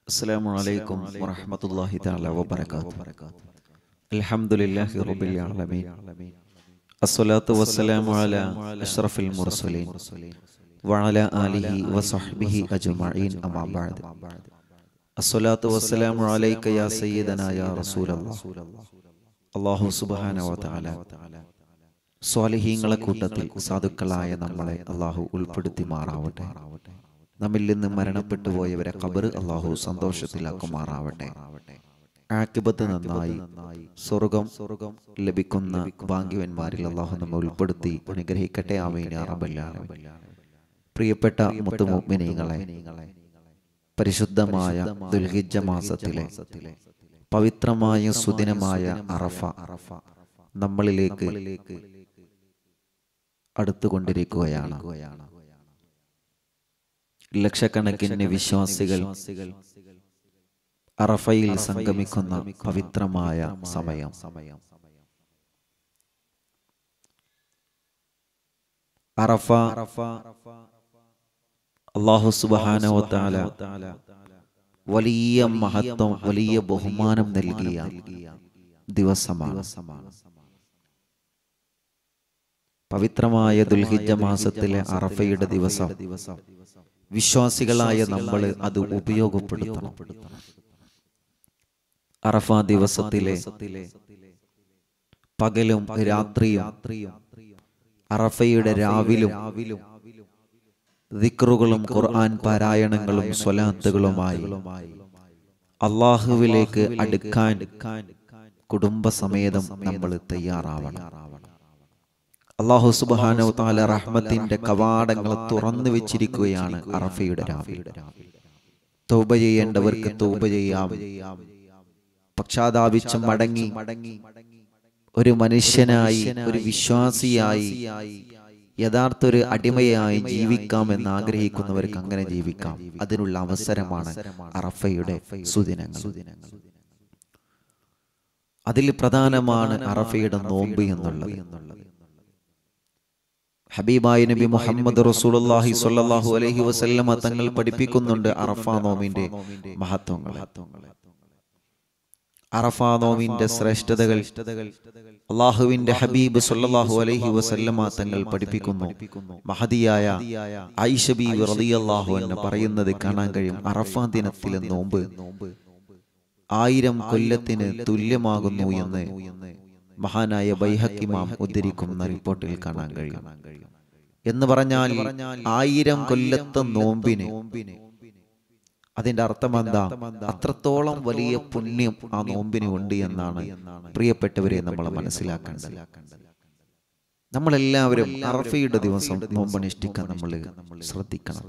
السلام عليكم ورحمة الله تعالى وبركاته الحمد لله رب العالمين الصلاة والسلام على أشرف المرسلين وعلى آله وصحبه أجمعين أما بعد الصلاة والسلام عليك يا سيدنا يا رسول الله അള്ളാഹു സുബാന വതാല സ്വാലിഹീങ്ങളെ കൂട്ടത്തിൽ സാധുക്കളായ നമ്മളെ അള്ളാഹു ഉൾപ്പെടുത്തി മാറാവട്ടെ നമ്മിൽ നിന്ന് മരണപ്പെട്ടു പോയവരെ കബർ അള്ളാഹു സന്തോഷത്തിലാക്കുമാറാവട്ടെ ആക്കിബത്ത് നന്നായി സ്വർഗം സ്വർഗം ലഭിക്കുന്ന ഭാഗ്യവന്മാരിൽ അള്ളാഹു നമ്മെ ഉൾപ്പെടുത്തി അനുഗ്രഹിക്കട്ടെ ആമീൻ അറബല്ലാണ് പ്രിയപ്പെട്ട മുത്തുമുഗ്മിനീങ്ങളെ പരിശുദ്ധമായ ദുൽഹിജ മാസത്തിലെ പവിത്രമായ സുദിനമായ അറഫ നമ്മളിലേക്ക് അടുത്തുകൊണ്ടിരിക്കുകയാണ് ലക്ഷക്കണക്കിന് വിശ്വാസികൾ അറഫയിൽ സംഗമിക്കുന്ന പവിത്രമായ സമയം അറഫ അള്ളാഹു സുബാനവത്താല വലിയ മഹത്വം വലിയ ബഹുമാനം നൽകിയ ദിവസമാണ് പവിത്രമായ ദുൽഹിജ മാസത്തിലെ അറഫയുടെ ദിവസം വിശ്വാസികളായ നമ്മൾ അത് ഉപയോഗപ്പെടുത്തണം അറഫ ദിവസത്തിലെ പകലും രാത്രിയും അറഫയുടെ രാവിലും ദിക്റുകളും ഖുർആൻ പാരായണങ്ങളും സ്വലാത്തുകളുമായി അള്ളാഹുവിലേക്ക് അടുക്കാൻ കുടുംബസമേതം നമ്മൾ തയ്യാറാവണം അള്ളാഹു സുബാനോ താല റഹ്മത്തിന്റെ കവാടങ്ങൾ തുറന്നു വെച്ചിരിക്കുകയാണ് അറഫയുടെ രാവിലെ തൗബ ചെയ്യേണ്ടവർക്ക് തൗബ ചെയ്യാം പക്ഷാതാപിച്ച് മടങ്ങി ഒരു മനുഷ്യനായി ഒരു വിശ്വാസിയായി യഥാർത്ഥ ഒരു അടിമയായി ജീവിക്കാം എന്ന് ആഗ്രഹിക്കുന്നവർക്ക് അങ്ങനെ ജീവിക്കാം അതിനുള്ള അവസരമാണ് അറഫയുടെ സുദിനങ്ങൾ അതിൽ പ്രധാനമാണ് അറഫയുടെ നോമ്പ് എന്നുള്ളത് ഹബീബായ നബി മുഹമ്മദ് റസൂലുള്ളാഹി സ്വല്ലല്ലാഹു അലൈഹി വസല്ലമ തങ്ങൾ പഠിപ്പിക്കുന്നുണ്ട് അറഫ നോമിന്റെ മഹത്വങ്ങൾ അറഫ നോമിന്റെ ശ്രേഷ്ഠതകൾ അള്ളാഹുവിന്റെ ഹബീബ് സല്ലല്ലാഹു അലൈഹി വസല്ലമ തങ്ങൾ പഠിപ്പിക്കുന്നു മഹദിയായ ആയിഷ ബീവി റളിയല്ലാഹു അൻഹ പറയുന്നത് കാണാൻ കഴിയും അറഫ ദിനത്തിലെ നോമ്പ് ആയിരം കൊല്ലത്തിന് തുല്യമാകുന്നു എന്ന് മഹാനായ ബൈഹക്കിമാം ഉദ്ധരിക്കുന്ന റിപ്പോർട്ടിൽ കാണാൻ കഴിയും എന്ന് പറഞ്ഞാൽ ആയിരം കൊല്ലത്തെ നോമ്പിന് അതിന്റെ അർത്ഥം എന്താ അത്രത്തോളം വലിയ പുണ്യം ആ നോമ്പിന് ഉണ്ട് എന്നാണ് പ്രിയപ്പെട്ടവരെ നമ്മൾ മനസ്സിലാക്കേണ്ടത് നമ്മളെല്ലാവരും അറഫയുടെ ദിവസം നോമ്പനുഷ്ഠിക്കാൻ നമ്മൾ ശ്രദ്ധിക്കണം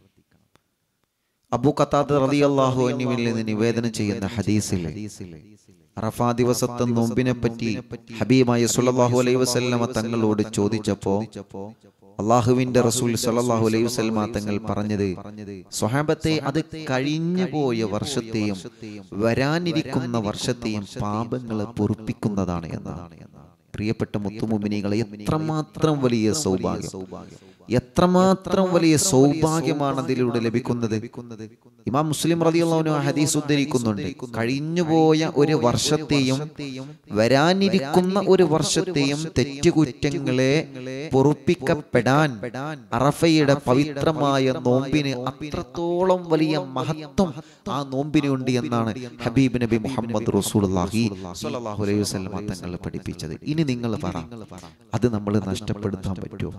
അബു ഖത്താദ് റളിയല്ലാഹു അൻഹുവിൽ നിന്ന് നിവേദനം ചെയ്യുന്ന ഹദീസിൽ അറഫ ദിവസത്തെ നോമ്പിനെ പറ്റി ഹബീബായ സുല്ലല്ലാഹു അലൈഹി വസല്ലമ തങ്ങളോട് ചോദിച്ചപ്പോ അള്ളാഹുവിന്റെ റസൂൽ സല്ലല്ലാഹു അലൈഹി വസല്ലമ തങ്ങൾ പറഞ്ഞത് സ്വഹാബത്തെ അത് കഴിഞ്ഞു പോയ വർഷത്തെയും വരാനിരിക്കുന്ന വർഷത്തെയും പാപങ്ങളെ പൊറുപ്പിക്കുന്നതാണ് എന്നാണ് പ്രിയപ്പെട്ട മുത്തുമുമിനികളെ എത്രമാത്രം വലിയ സൗഭാഗ്യം എത്രമാത്രം വലിയ സൗഭാഗ്യമാണ് അതിലൂടെ ലഭിക്കുന്നത് ഇമാം മുസ്ലിം റളിയല്ലാഹു ഹദീസ് ഉദ്ധരിക്കുന്നുണ്ട് കഴിഞ്ഞുപോയ ഒരു വർഷത്തെയും വരാനിരിക്കുന്ന ഒരു വർഷത്തെയും തെറ്റുകുറ്റങ്ങളെ പൊറുപ്പിക്കപ്പെടാൻ അറഫയുടെ പവിത്രമായ നോമ്പിന് അത്രത്തോളം വലിയ മഹത്വം ആ നോമ്പിനുണ്ട് എന്നാണ് ഹബീബ് നബി മുഹമ്മദ് റസൂലുള്ളാഹി സ്വല്ലല്ലാഹു അലൈഹി വസല്ലം തങ്ങൾ പഠിപ്പിച്ചത് ഇനി നിങ്ങൾ പറ അത് നമ്മൾ നഷ്ടപ്പെടുത്താൻ പറ്റുമോ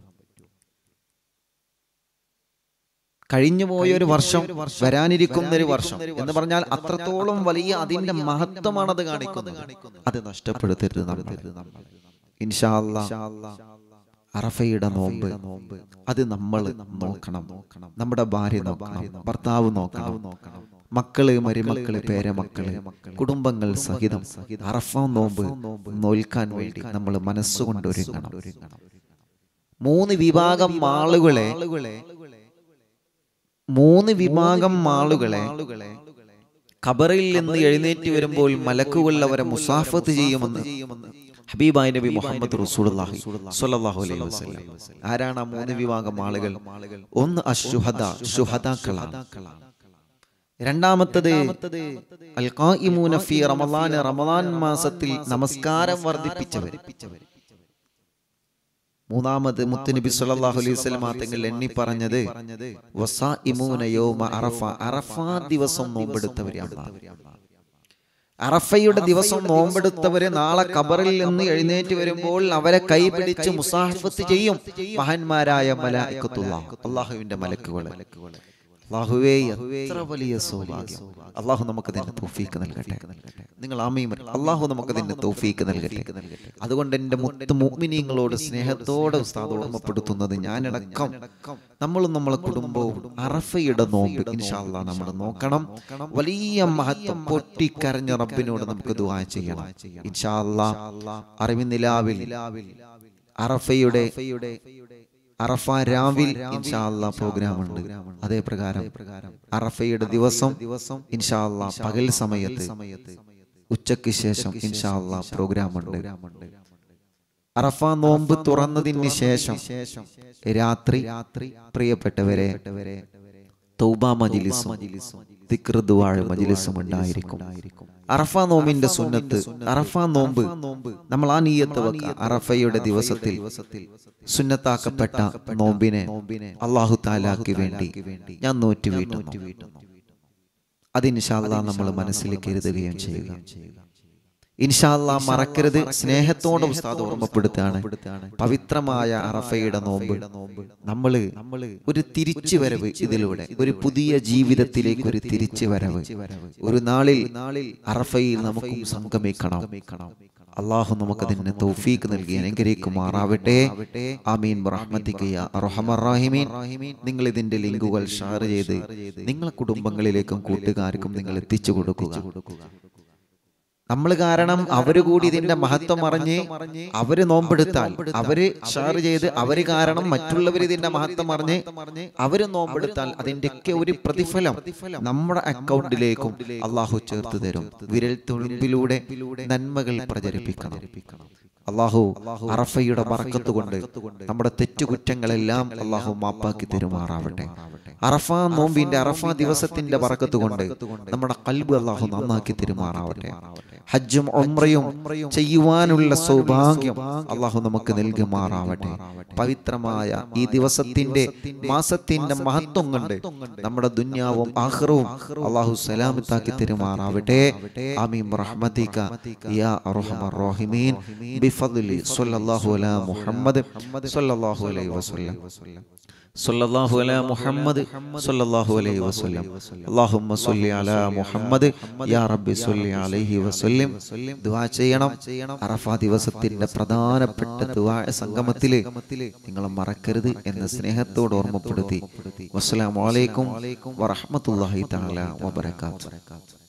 കഴിഞ്ഞു പോയ ഒരു വർഷം വരാനിരിക്കുന്ന ഒരു വർഷം എന്ന് പറഞ്ഞാൽ അത്രത്തോളം വലിയ അതിന്റെ മഹത്വമാണ് അത് കാണിക്കുന്നത് അത് നഷ്ടപ്പെടുത്തരുത് നമ്മൾ ഇൻഷാ അറഫയുടെ നോമ്പ് അത് നമ്മൾ നോക്കണം നമ്മുടെ ഭാര്യ നോക്കണം ഭർത്താവ് നോക്കണം മക്കള് മരുമക്കള് പേരമക്കള് കുടുംബങ്ങൾ സഹിതം അറഫ നോമ്പ് നോൽക്കാൻ വേണ്ടി നമ്മൾ മനസ്സുകൊണ്ട് ഒരുങ്ങണം മൂന്ന് വിഭാഗം ആളുകളെ മൂന്ന് വിഭാഗം ആളുകളെ ഖബറിൽ നിന്ന് എഴുന്നേറ്റ് വരുമ്പോൾ മലക്കുകൾ അവരെ മുസാഫത്ത് ചെയ്യുമെന്ന് ഹബീബായ നബി മുഹമ്മദ് റസൂലുള്ളാഹി സ്വല്ലല്ലാഹു അലൈഹി വസല്ലം ആരാണ് ആ മൂന്ന് വിഭാഗം ആളുകൾ ഒന്ന് അശുഹദ ശുഹദാക്കളാണ് രണ്ടാമത്തത് അൽ ഖായിമൂന ഫീ റമളാൻ റമളാൻ മാസത്തിൽ നമസ്കാരം വർദ്ധിപ്പിച്ചവർ മൂന്നാമത് മുത്തുനബി സല്ലല്ലാഹു അലൈഹി വസല്ലം തങ്ങൾ എണ്ണി പറഞ്ഞത് വസായിമൂന യൗമ അറഫ അറഫാ ദിവസം നോമ്പെടുത്തവരാണ് അറഫയുടെ ദിവസം നോമ്പെടുത്തവരെ നാളെ കബറിൽ നിന്ന് എഴുന്നേറ്റ് വരുമ്പോൾ അവരെ കൈപിടിച്ച് മുസാഫത്ത് ചെയ്യും മഹാന്മാരായ മലായിക്കത്തുള്ള അള്ളാഹുവിന്റെ മലക്കുകൾ അള്ളാഹുവേ എത്ര വലിയ സൗഭാഗ്യം അള്ളാഹു നമുക്ക് തന്നെ തൗഫീക്ക് നൽകട്ടെ നിങ്ങൾ ആമയും അള്ളാഹു നമുക്ക് തന്നെ തൗഫീക്ക് നൽകട്ടെ അതുകൊണ്ട് എൻ്റെ മുത്ത് മുഅ്മിനീങ്ങളോട് സ്നേഹത്തോടെ ഉസ്താദ് ഓർമ്മപ്പെടുത്തുന്നത് ഞാനടക്കം നമ്മളും നമ്മളെ കുടുംബവും അറഫയുടെ നോമ്പ് ഇൻഷാല്ലാ നമ്മൾ നോക്കണം വലിയ മഹത്വം പൊട്ടിക്കരഞ്ഞ റബ്ബിനോട് നമുക്ക് ദുആ ചെയ്യണം ഇൻഷാല്ലാ അറിവിനിലാവിൽ അറഫയുടെ അറഫ രാവിൽ ഇൻഷാല്ല പ്രോഗ്രാം ഉണ്ട് അതേ പ്രകാരം അറഫയുടെ ദിവസം ഇൻഷാല്ല പകൽ സമയത്ത് ഉച്ചയ്ക്ക് ശേഷം ഇൻഷാല്ല പ്രോഗ്രാം ഉണ്ട് അറഫ നോമ്പ് തുറന്നതിന് ശേഷം രാത്രി പ്രിയപ്പെട്ടവരെ തൗബ മജിലിസും ദിക്ർ ദുആ മജിലിസും ഉണ്ടായിരിക്കും അറഫ നോമ്പിന്റെ സുന്നത്ത് അറഫ നോമ്പ് നമ്മൾ ആ നീയത്ത് വെക്കുക അറഫയുടെ ദിവസത്തിൽ സുന്നത്താക്കപ്പെട്ട നോമ്പിനെ അള്ളാഹു താലാക്ക് വേണ്ടി ഞാൻ നോറ്റ് വീട്ടുന്നു അതിൻഷാല്ല നമ്മൾ മനസ്സിൽ കരുതുകയും ചെയ്യുക ഇൻഷാല്ല മറക്കരുത് സ്നേഹത്തോടെ ഉസ്താദ് ഓർമ്മപ്പെടുത്തുകയാണ് പവിത്രമായ അറഫയുടെ നോമ്പ് നമ്മള് ഒരു തിരിച്ചു വരവ് ഇതിലൂടെ ഒരു പുതിയ ജീവിതത്തിലേക്ക് ഒരു തിരിച്ചു വരവ് ഒരു നാളിൽ അറഫയിൽ നമുക്കും സംഗമിക്കണം അള്ളാഹു നമുക്കതിന് തൗഫീക്ക് നൽകി അനുഗ്രഹിക്കുമാറാവട്ടെ ആമീൻ റഹ്മത്തിക്കയ്യ റഹമറാഹിമീൻ നിങ്ങൾ ഇതിന്റെ ലിങ്കുകൾ ഷെയർ ചെയ്ത് നിങ്ങളെ കുടുംബങ്ങളിലേക്കും കൂട്ടുകാർക്കും നിങ്ങൾ എത്തിച്ചു കൊടുക്കുക നമ്മൾ കാരണം അവര് കൂടി ഇതിന്റെ മഹത്വം അറിഞ്ഞ് അവര് നോമ്പെടുത്താൽ അവര് ഷെയർ ചെയ്ത് അവര് കാരണം മറ്റുള്ളവർ ഇതിന്റെ മഹത്വം അറിഞ്ഞ് അവര് നോമ്പെടുത്താൽ അതിന്റെയൊക്കെ ഒരു പ്രതിഫലം നമ്മുടെ അക്കൗണ്ടിലേക്കും അള്ളാഹു ചേർത്ത് തരും വിരൽ തുണിമ്പിലൂടെ നന്മകൾ പ്രചരിപ്പിക്കണം അള്ളാഹു അറഫയുടെ ബറക്കത്ത് കൊണ്ട് നമ്മുടെ തെറ്റുകുറ്റങ്ങളെല്ലാം അള്ളാഹു മാപ്പാക്കി തരുമാറാവട്ടെ അറഫ നോമ്പിന്റെ അറഫ ദിവസത്തിന്റെ ബറക്കത്ത് കൊണ്ട് നമ്മുടെ കൽബ് അള്ളാഹു നന്നാക്കി തരുമാറാവട്ടെ ഹജ്ജും ഉംറയും ചെയ്യുവാനുള്ള സൗഭാഗ്യം അള്ളാഹു നമുക്ക് നൽകുമാറാവട്ടെ പവിത്രമായ ഈ ദിവസത്തിന്റെ മാസത്തിന്റെ മഹത്വം കൊണ്ട് നമ്മുടെ ദുന്യാവും ആഹ്റവും അള്ളാഹു സലാമത്താക്കി തരുമാറാവട്ടെ ആമീം റഹ്മത്തിക യാ അർഹമർ റഹീമീൻ ബിഫദ്ലി സ്വല്ലല്ലാഹു അലാ മുഹമ്മദ് സ്വല്ലല്ലാഹു അലൈഹി വസല്ലം സല്ലല്ലാഹു അലാ മുഹമ്മദ് സല്ലല്ലാഹു അലൈഹി വസല്ലം അല്ലാഹുമ്മ സ്വല്ലി അലാ മുഹമ്മദ് യാ റബ്ബി സ്വല്ലി അലൈഹി വസല്ലം ദുആ ചെയ്യണം അറഫ ദിവസത്തിന്റെ പ്രധാനപ്പെട്ട ദുആ സംഗമത്തില് നിങ്ങൾ മറക്കരുത് എന്ന സ്നേഹത്തോട് ഓർമ്മപ്പെടുത്തി വസ്സലാമു അലൈക്കും വറഹ്മത്തുള്ളാഹി തആല വബറകാതുഹു